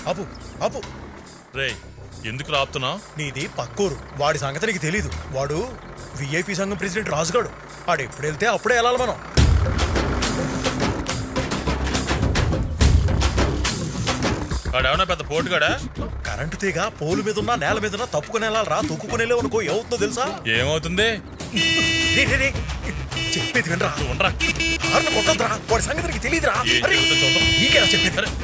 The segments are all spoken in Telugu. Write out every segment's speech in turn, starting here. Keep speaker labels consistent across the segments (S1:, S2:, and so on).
S1: ఆపు ఆపు
S2: రే ఎందుకు రాపుతున్నావు
S1: నీది పక్కూరు వాడి సంగతి నీకు తెలీదు వాడు విఐపి సంఘం ప్రెసిడెంట్ రాజుగాడు వాడు ఎప్పుడు వెళ్తే అప్పుడే వెళ్ళాలి మనం
S2: వాడేమన్నా పెద్ద పోటుగాడా
S1: కరెంటు తీగ పోలు మీద ఉన్నా నేల మీద ఉన్నా తప్పుకుని వెళ్ళాలి రా తొక్కుకుని వెళ్ళావు అనుకో ఏమవుతుందో తెలుసా
S2: ఏమవుతుంది
S1: రే, రే, రే. చెప్పేది వినరా
S2: నువ్వు ఉండరా
S1: హార్న్ కొట్టొద్దురా వాడి సంగతి నీకు తెలియదురా
S2: ఏం చెబుతా చూద్దాం.
S1: నీకేనా చెప్పేది
S2: అరే,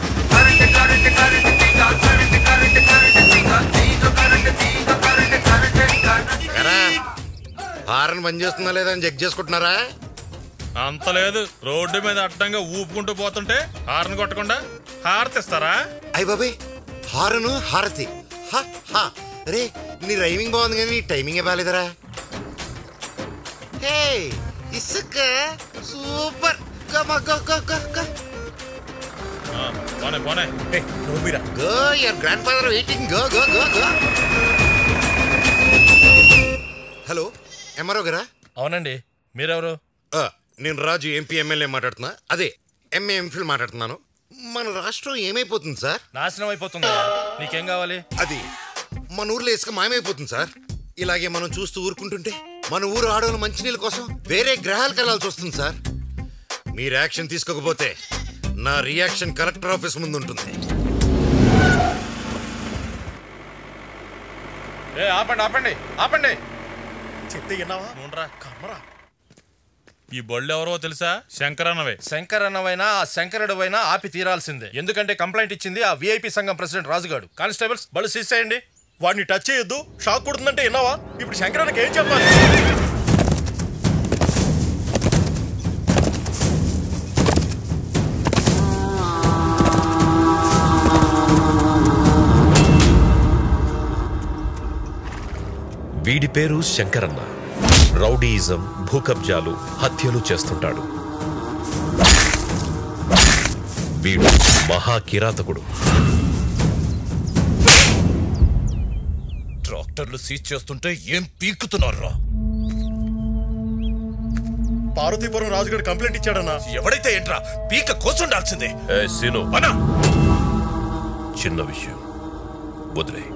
S3: ఎరా హారన్ బంద్ చేస్తున్నా లేదా అని చెక్ చేసుకుంటున్నారా
S2: అంత లేదు రోడ్డు మీద అడ్డంగా ఊపుకుంటూ పోతుంటే హార్న్ కొట్టకుండా హారతిస్తారా
S3: అయ్య బాబాయ్ హారను హారతి హ, హ. రే నీ రైమింగ్ బాగుంది కానీ నీ టైమింగ్ బాగాలేదరా హే ఇసుక సూపర్ గమ గ గ గ గ
S2: ఆ, పోనే పోనే
S1: ఏ, నువ్వు మీరా
S3: go your grand father waiting go go go go hello MRO గారా
S2: అవునండి మీరెవరు
S3: ఆ, నేను రాజు ఎంపీ ఎమ్మెల్యే మాట్లాడుతున్నా అదే ఎంఏ ఎంఫిల్ మాట్లాడుతున్నాను మన రాష్ట్రం ఏమైపోతుంది సార్
S2: నాశనం అయిపోతుంది నీకేం కావాలి
S3: అది మన ఊర్లో ఇసుక మాయమైపోతుంది సార్ ఇలాగే మనం చూస్తూ ఊరుకుంటుంటే మన ఊరు ఆడవాళ్ళ మంచినీళ్ళ కోసం వేరే గ్రహాలకు వెళ్ళాల్సి వస్తుంది సార్ మీరు యాక్షన్ తీసుకోకపోతే నా రియాక్షన్ కలెక్టర్ ఆఫీస్ ముందు ఉంటుంది
S2: ఏ ఆపండి ఆపండి ఆపండి
S1: చెప్తే విన్నావా
S2: ఉండరా
S1: కర్మరా
S2: ఈ బళ్ళు ఎవరో తెలుసా శంకరన్నవే
S4: శంకర్ అన్నవైనా ఆ శంకరుడువైనా ఆపి తీరాల్సిందే ఎందుకంటే కంప్లైంట్ ఇచ్చింది ఆ విఐపి సంఘం ప్రెసిడెంట్ రాజుగాడు కానిస్టేబుల్స్ బళ్ళు సీజ్ చేయండి
S1: వాడిని టచ్ చేయొద్దు షాక్ కొడుతుందంటే విన్నావా ఇప్పుడు శంకరానికి ఏం చెప్పాలి
S5: వీడి పేరు శంకరన్న రౌడీయిజం భూకబ్జాలు హత్యలు చేస్తుంటాడు వీడు మహా కిరాతకుడు
S4: ట్రాక్టర్లు సీజ్ చేస్తుంటే ఏం పీకుతున్నారా
S1: పార్వతీపురం రాజుగారు కంప్లైంట్ ఇచ్చాడన్నా
S4: ఎవడైతే ఏంట్రా పీక కోసుండాల్సిందే
S5: ఏ సీను
S4: అన్నా
S5: చిన్న విషయం వదిలే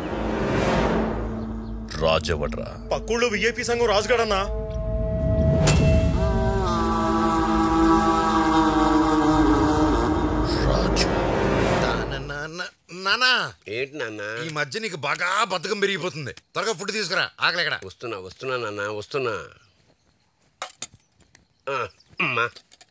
S5: రాజవడ్రా
S1: పక్కూళ్ళు విఐపి సంఘం రాజుగాడన్నా
S5: రాజు
S3: నానా
S6: ఏంటి నాన్న
S3: ఈ మధ్య నీకు బాగా బద్ధకం పెరిగిపోతుంది త్వరగా ఫుడ్ తీసుకురా ఆకలి ఎక్కడ
S6: వస్తున్నా వస్తున్నా నాన్న వస్తున్నా ఆ, అమ్మా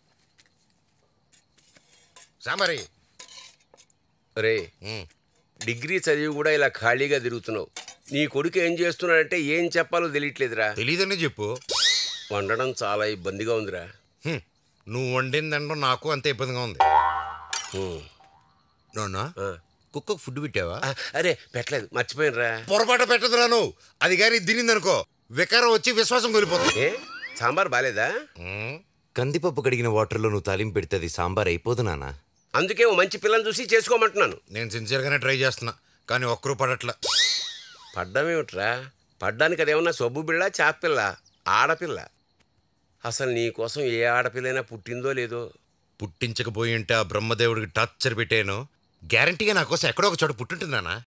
S3: సాంబారి
S6: రే
S3: ఉమ్.
S6: డిగ్రీ చదివి కూడా ఇలా ఖాళీగా తిరుగుతున్నావు నీ కొడుకు ఏం చేస్తున్నాడంటే ఏం చెప్పాలో తెలియట్లేదురా
S3: తెలీదని చెప్పు
S6: వండడం చాలా ఇబ్బందిగా ఉందిరా
S3: హ్మ్. నువ్వు వండిందంటే నాకు అంతే ఇబ్బందిగా ఉంది
S6: హ్మ్.
S3: నాన్న
S6: ఆ.
S3: కుక్కకు ఫుడ్ పెట్టావా
S6: ఆ, అరే పెట్టలేదు మర్చిపోయినరా
S3: పొరపాటు పెట్టదురా నువ్వు అది కానీ తినిందనుకో వికారం వచ్చి విశ్వాసం కోల్పోతుంది
S6: ఏ సాంబార్ బాలేదా
S7: కందిపప్పు కడిగిన వాటర్లో నువ్వు తాలింపు పెడితే అది సాంబార్ అయిపోదు నాన్న
S6: అందుకే ఓ మంచి పిల్లని చూసి చేసుకోమంటున్నాను
S3: నేను సిన్సియర్గానే ట్రై చేస్తున్నా కానీ ఒక్కరూ పడట్లా
S6: పడ్డమేమిట్రా పడ్డానికి అదేమన్నా సబ్బు బిళ్ళ చాపిల్ల ఆడపిల్ల అసలు నీ కోసం ఏ ఆడపిల్లైనా పుట్టిందో లేదో
S3: పుట్టించకపోయి ఉంటే ఆ బ్రహ్మదేవుడికి టార్చర్ పెట్టాను గ్యారంటీగా నా కోసం ఎక్కడో ఒక చోట పుట్టుంటుందానా